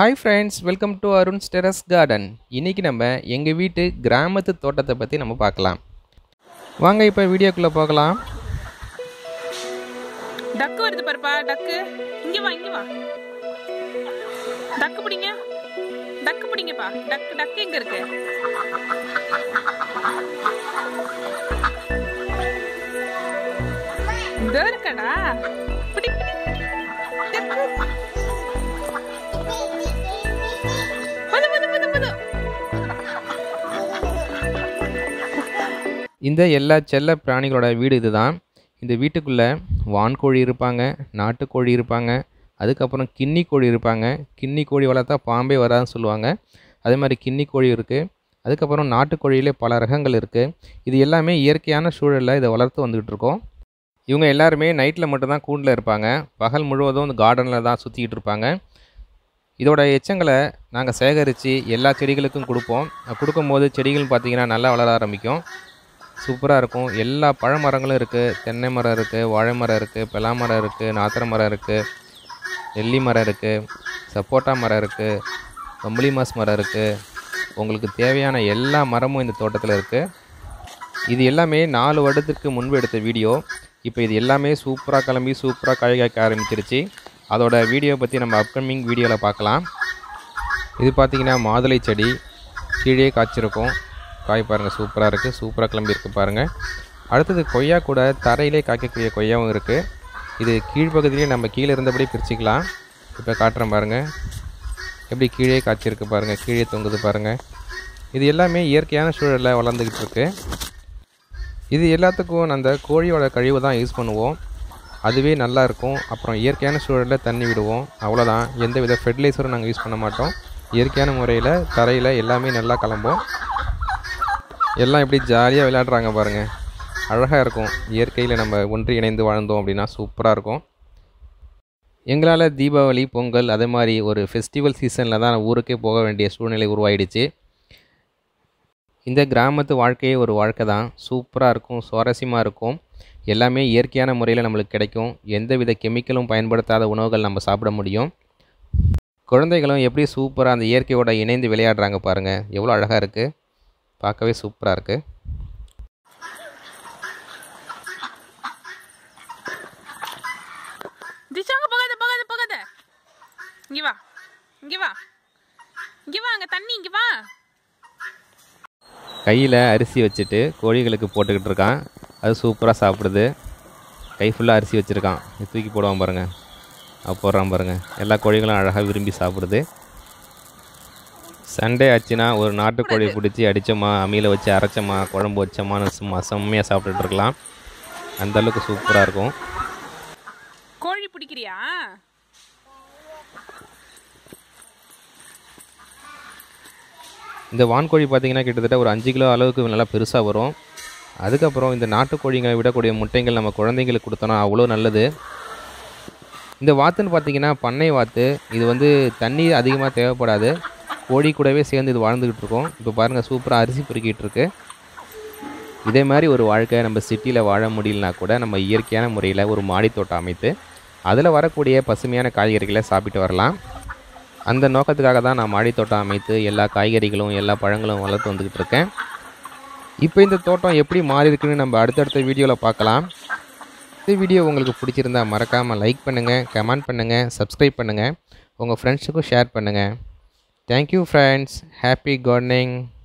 Hi friends welcome to Arun's terrace garden இன்றைக்கி நம்ம எங்கள் வீட்டு கிராமத்து தோட்டத்தை பற்றி நம்ம பார்க்கலாம் வாங்க இப்போ வீடியோக்குள்ளே போகலாம் டக்கு வருது பாருப்பா டக்கு இங்க வா இங்க வா டக்கு பிடிங்க டக்கு பிடிங்கப்பா டக்கு டக்கு எங்க இருக்கு இதோ இருக்கடா பிடி பிடி டக்கு. பது, பது, பது, பது. இந்த எல்லா செல்ல பிராணிகளோட வீடு இதுதான் இந்த வீட்டுக்குள்ளே வான்கோழி இருப்பாங்க நாட்டுக்கோழி இருப்பாங்க அதுக்கப்புறம் கின்னி கோழி இருப்பாங்க கின்னி கோழி வளர்த்தா பாம்பே வராதுன்னு சொல்லுவாங்க அதே மாதிரி கின்னி கோழி இருக்குது அதுக்கப்புறம் நாட்டுக்கோழியிலே பல ரகங்கள் இருக்குது இது எல்லாமே இயற்கையான சூழலில் இதை வளர்த்து வந்துக்கிட்டு இருக்கோம் இவங்க எல்லாருமே நைட்டில் மட்டும்தான் கூண்டில் இருப்பாங்க பகல் முழுவதும் இந்த கார்டனில் தான் சுற்றிக்கிட்டு இருப்பாங்க இதோட எச்சங்களை நாங்கள் சேகரித்து எல்லா செடிகளுக்கும் கொடுப்போம் அது கொடுக்கும்போது செடிகள் பார்த்திங்கன்னா நல்லா வளர ஆரம்பிக்கும் சூப்பராக இருக்கும் எல்லா பழ மரங்களும் இருக்குது தென்னை மரம் இருக்குது வாழை மரம் இருக்குது பலா மரம் இருக்குது நாத்திர மரம் இருக்குது நெல்லி மரம் இருக்குது சப்போட்டா மரம் இருக்குது கம்பளி மாஸ் மரம் இருக்குது உங்களுக்கு தேவையான எல்லா மரமும் இந்த தோட்டத்தில் இருக்குது இது எல்லாமே நாலு வருடத்துக்கு முன்பு எடுத்த வீடியோ இப்போ இது எல்லாமே சூப்பராக கிளம்பி சூப்பராக காய் காய்க்க ஆரம்பிச்சிருச்சு அதோட வீடியோ பற்றி நம்ம அப்கமிங் வீடியோவில் பார்க்கலாம் இது பார்த்திங்கன்னா மாதுளை செடி கீழே காய்ச்சிருக்கும் காய் பாருங்கள் சூப்பராக இருக்குது சூப்பராக கிளம்பி இருக்கு பாருங்கள் அடுத்தது கொய்யா கூட தரையிலே காய்க்கக்கூடிய கொய்யாவும் இருக்குது இது கீழ்ப்பகுதியிலே நம்ம கீழே இருந்தபடி பிரிச்சுக்கலாம் இப்போ காட்டுறேன் பாருங்கள் எப்படி கீழே காய்ச்சிருக்கு பாருங்கள் கீழே தொங்குது பாருங்கள் இது எல்லாமே இயற்கையான சூழலில் வளர்ந்துக்கிட்டு இருக்கு இது எல்லாத்துக்கும் அந்த கோழியோட கழிவு தான் யூஸ் பண்ணுவோம் அதுவே நல்லா இருக்கும் அப்புறம் இயற்கையான சூழலில் தண்ணி விடுவோம் அவ்வளோதான் எந்த வித ஃபெர்டிலைசரும் நாங்கள் யூஸ் பண்ண மாட்டோம் இயற்கையான முறையில் தரையில் எல்லாமே நல்லா கிளம்போம் எல்லாம் எப்படி ஜாலியாக விளையாடுறாங்க பாருங்கள் அழகாக இருக்கும் இயற்கையில் நம்ம ஒன்றி இணைந்து வாழ்ந்தோம் அப்படின்னா சூப்பராக இருக்கும் எங்களால் தீபாவளி பொங்கல் அதே மாதிரி ஒரு ஃபெஸ்டிவல் சீசனில் தான் ஊருக்கே போக வேண்டிய சூழ்நிலை உருவாயிடுச்சு இந்த கிராமத்து வாழ்க்கையே ஒரு வாழ்க்கை தான் சூப்பராக இருக்கும் சுவாரஸ்யமாக இருக்கும் எல்லாமே இயற்கையான முறையில் நம்மளுக்கு கிடைக்கும் எந்தவித கெமிக்கலும் பயன்படுத்தாத உணவுகள் நம்ம சாப்பிட முடியும் குழந்தைகளும் எப்படி சூப்பராக அந்த இயற்கையோட இணைந்து விளையாடுறாங்க பாருங்கள் எவ்வளோ அழகாக இருக்குது பார்க்கவே சூப்பராக இருக்குது திச்சாங்க போகாத போகாத போகாத இங்க வா இங்க வா இங்க வா அங்க தண்ணி இங்க வா கையில் அரிசி வச்சுட்டு கோழிகளுக்கு போட்டுக்கிட்டு இருக்கான் அது சூப்பராக சாப்பிடுது கை ஃபுல்லாக அரிசி வச்சுருக்கான் இது தூக்கி போடுவான் பாருங்கள் அது போடுறான் பாருங்கள் எல்லா கோழிகளும் அழகாக விரும்பி சாப்பிடுது சண்டே ஆச்சுன்னா ஒரு நாட்டுக்கோழி பிடிச்சி அடித்தோமா அம்மியில் வச்சு அரைச்சோமா குழம்பு வச்சோமான்னு சும்மா செம்மையாக சாப்பிட்டுட்டு இருக்கலாம் அந்த அளவுக்கு சூப்பராக இருக்கும் கோழி பிடிக்கிறியா இந்த வான்கோழி பார்த்தீங்கன்னா கிட்டத்தட்ட ஒரு அஞ்சு கிலோ அளவுக்கு நல்லா பெருசாக வரும் அதுக்கப்புறம் இந்த நாட்டுக்கோழிங்களை விடக்கூடிய முட்டைகள் நம்ம குழந்தைங்களுக்கு கொடுத்தோன்னா அவ்வளோ நல்லது இந்த வாத்துன்னு பார்த்தீங்கன்னா பண்ணை வாத்து இது வந்து தண்ணி அதிகமாக தேவைப்படாது கோழி கூடவே சேர்ந்து இது வாழ்ந்துக்கிட்டு இருக்கோம் இப்போ பாருங்கள் சூப்பராக அரிசி பொறுக்கிட்டு இருக்கு இதே மாதிரி ஒரு வாழ்க்கை நம்ம சிட்டியில் வாழ முடியலனா கூட நம்ம இயற்கையான முறையில் ஒரு மாடித்தோட்டம் அமைத்து அதில் வரக்கூடிய பசுமையான காய்கறிகளை சாப்பிட்டு வரலாம் அந்த நோக்கத்துக்காக தான் நான் மாடித்தோட்டம் அமைத்து எல்லா காய்கறிகளும் எல்லா பழங்களும் வளர்த்து வந்துக்கிட்டு இருக்கேன் இப்போ இந்த தோட்டம் எப்படி மாறி இருக்குன்னு நம்ம அடுத்தடுத்த வீடியோவில் பார்க்கலாம் இந்த வீடியோ உங்களுக்கு பிடிச்சிருந்தா மறக்காமல் லைக் பண்ணுங்கள் கமெண்ட் பண்ணுங்கள் சப்ஸ்கிரைப் பண்ணுங்கள் உங்கள் ஃப்ரெண்ட்ஸுக்கும் ஷேர் பண்ணுங்கள் தேங்க்யூ ஃப்ரெண்ட்ஸ் ஹாப்பி கார்டனிங்